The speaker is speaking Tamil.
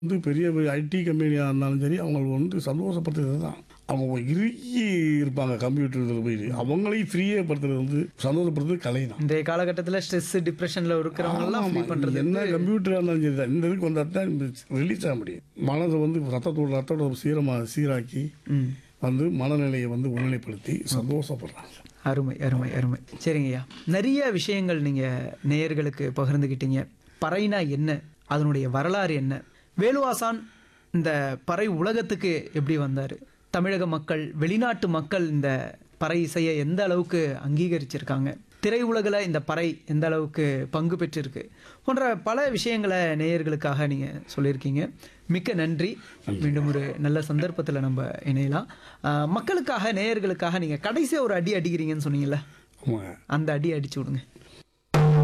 வந்து பெரிய பெரிய ஐடி கம்பெனியாக இருந்தாலும் சரி அவங்க வந்து சந்தோஷப்படுத்துறது தான் அவங்க இறுகி இருப்பாங்க கம்ப்யூட்டர் இதில் போய் அவங்களையும் ஃப்ரீயாக படுத்துறது வந்து சந்தோஷப்படுத்துறது கலை தான் இன்றைய காலகட்டத்தில் ஸ்ட்ரெஸ் டிப்ரெஷன்ல இருக்கிறவங்க எல்லாம் ஃப்ரீ பண்றது என்ன கம்ப்யூட்டராக இருந்தாலும் சரி தான் இந்த இதுக்கு வந்தால் தான் ரிலீஸ் ஆக முடியும் மனதை வந்து ரத்தத்தோட ரத்தோட சீரமாக சீராக்கி ம் வந்து மனநிலையை வந்து ஒருநிலைப்படுத்தி சந்தோஷப்படுறாங்க அருமை அருமை அருமை சரிங்கய்யா நிறைய விஷயங்கள் நீங்க நேயர்களுக்கு பகிர்ந்துக்கிட்டீங்க பறைனா என்ன அதனுடைய வரலாறு என்ன வேலுவாசான் இந்த பறை உலகத்துக்கு எப்படி வந்தார் தமிழக மக்கள் வெளிநாட்டு மக்கள் இந்த பறை இசையை எந்த அளவுக்கு அங்கீகரிச்சிருக்காங்க திரையுலகில் இந்த பறை எந்த அளவுக்கு பங்கு பெற்றிருக்கு போன்ற பல விஷயங்களை நேயர்களுக்காக நீங்கள் சொல்லியிருக்கீங்க மிக்க நன்றி மீண்டும் ஒரு நல்ல சந்தர்ப்பத்தில் நம்ம இணையலாம் ஆஹ் மக்களுக்காக நேயர்களுக்காக நீங்கள் கடைசியாக ஒரு அடி அடிக்கிறீங்கன்னு சொன்னீங்கல்ல ஆமாங்க அந்த அடி அடிச்சு விடுங்க